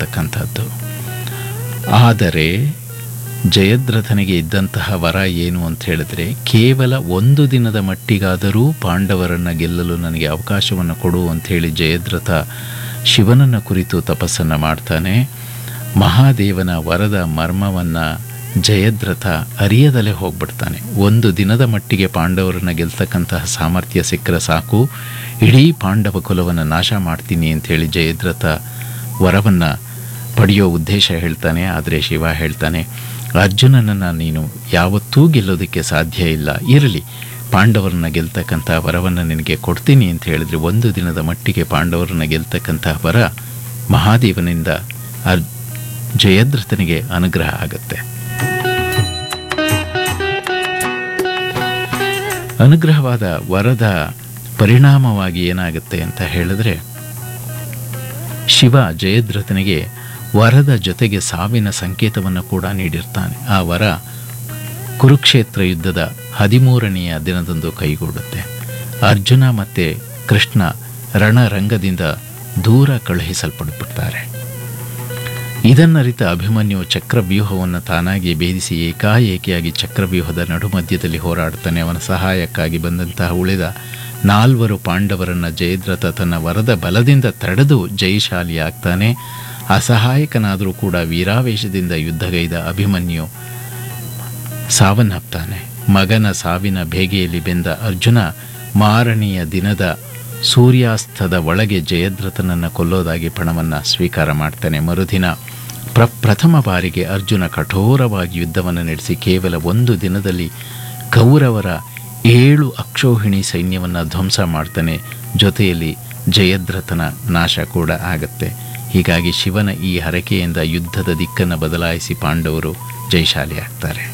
ಆಗಿರ್ತಕ್ಕಂಥದ್ದು ಆದರೆ ಜಯದ್ರಥನಿಗೆ ಇದ್ದಂತಹ ವರ ಏನು ಅಂತ ಹೇಳಿದ್ರೆ ಕೇವಲ ಒಂದು ದಿನದ ಮಟ್ಟಿಗಾದರೂ ಪಾಂಡವರನ್ನು ಗೆಲ್ಲಲು ನನಗೆ ಅವಕಾಶವನ್ನು ಕೊಡು ಅಂಥೇಳಿ ಜಯದ್ರಥ ಶಿವನನ್ನು ಕುರಿತು ತಪಸ್ಸನ್ನು ಮಾಡ್ತಾನೆ ಮಹಾದೇವನ ವರದ ಮರ್ಮವನ್ನು ಜಯದ್ರಥ ಅರಿಯದಲೇ ಹೋಗ್ಬಿಡ್ತಾನೆ ಒಂದು ದಿನದ ಮಟ್ಟಿಗೆ ಪಾಂಡವರನ್ನು ಗೆಲ್ತಕ್ಕಂತಹ ಸಾಮರ್ಥ್ಯ ಸಿಕ್ಕರೆ ಸಾಕು ಇಡೀ ಪಾಂಡವ ಕುಲವನ್ನು ನಾಶ ಮಾಡ್ತೀನಿ ಅಂಥೇಳಿ ಜಯದ್ರಥ ವರವನ್ನು ಪಡೆಯೋ ಉದ್ದೇಶ ಹೇಳ್ತಾನೆ ಆದರೆ ಶಿವ ಹೇಳ್ತಾನೆ ಅರ್ಜುನನನ್ನು ನೀನು ಯಾವತ್ತೂ ಗೆಲ್ಲೋದಕ್ಕೆ ಸಾಧ್ಯ ಇಲ್ಲ ಇರಲಿ ಪಾಂಡವರನ್ನ ಗೆಲ್ತಕ್ಕಂಥ ವರವನ್ನು ನಿನಗೆ ಕೊಡ್ತೀನಿ ಅಂತ ಹೇಳಿದ್ರೆ ಒಂದು ದಿನದ ಮಟ್ಟಿಗೆ ಪಾಂಡವರನ್ನ ಗೆಲ್ತಕ್ಕಂಥ ವರ ಮಹಾದೇವನಿಂದ ಅರ್ ಜಯದ್ರಥನಿಗೆ ಅನುಗ್ರಹ ಆಗುತ್ತೆ ಅನುಗ್ರಹವಾದ ವರದ ಪರಿಣಾಮವಾಗಿ ಏನಾಗುತ್ತೆ ಅಂತ ಹೇಳಿದ್ರೆ ಶಿವ ಜಯದ್ರಥನಿಗೆ ವರದ ಜೊತೆಗೆ ಸಾವಿನ ಸಂಕೇತವನ್ನು ಕೂಡ ನೀಡಿರ್ತಾನೆ ಆ ವರ ಕುರುಕ್ಷೇತ್ರ ಯುದ್ಧದ ಹದಿಮೂರನೆಯ ದಿನದಂದು ಕೈಗೂಡುತ್ತೆ ಅರ್ಜುನ ಮತ್ತು ಕೃಷ್ಣ ರಣರಂಗದಿಂದ ದೂರ ಕಳುಹಿಸಲ್ಪಡ್ಬಿಡ್ತಾರೆ ಇದನ್ನರಿತ ಅಭಿಮನ್ಯು ಚಕ್ರವ್ಯೂಹವನ್ನು ತಾನಾಗಿ ಭೇದಿಸಿ ಏಕಾಏಕಿಯಾಗಿ ಚಕ್ರವ್ಯೂಹದ ನಡುಮಧ್ಯದಲ್ಲಿ ಹೋರಾಡ್ತಾನೆ ಅವನ ಸಹಾಯಕ್ಕಾಗಿ ಬಂದಂತಹ ಉಳಿದ ನಾಲ್ವರು ಪಾಂಡವರನ್ನು ಜಯದ್ರಥ ತನ್ನ ವರದ ಬಲದಿಂದ ತಡೆದು ಜಯಶಾಲಿಯಾಗ್ತಾನೆ ಅಸಹಾಯಕನಾದರೂ ಕೂಡ ವೀರಾವೇಶದಿಂದ ಯುದ್ಧಗೈದ ಅಭಿಮನ್ಯು ಸಾವನ್ನಪ್ತಾನೆ ಮಗನ ಸಾವಿನ ಬೇಗೆಯಲ್ಲಿ ಬೆಂದ ಅರ್ಜುನ ಮಾರನೆಯ ದಿನದ ಸೂರ್ಯಾಸ್ತದ ಒಳಗೆ ಜಯದ್ರಥನನ್ನು ಕೊಲ್ಲೋದಾಗಿ ಪಣವನ್ನು ಸ್ವೀಕಾರ ಮಾಡ್ತಾನೆ ಮರುದಿನ ಪ್ರ ಪ್ರಥಮ ಬಾರಿಗೆ ಅರ್ಜುನ ಕಠೋರವಾಗಿ ಯುದ್ಧವನ್ನು ನಡೆಸಿ ಕೇವಲ ಒಂದು ದಿನದಲ್ಲಿ ಕೌರವರ ಏಳು ಅಕ್ಷೋಹಿಣಿ ಸೈನ್ಯವನ್ನು ಧ್ವಂಸ ಮಾಡ್ತಾನೆ ಜೊತೆಯಲ್ಲಿ ಜಯದ್ರಥನ ನಾಶ ಕೂಡ ಆಗತ್ತೆ ಹೀಗಾಗಿ ಶಿವನ ಈ ಹರಕೆಯಿಂದ ಯುದ್ಧದ ದಿಕ್ಕನ್ನು ಬದಲಾಯಿಸಿ ಪಾಂಡವರು ಜಯಶಾಲಿ ಆಗ್ತಾರೆ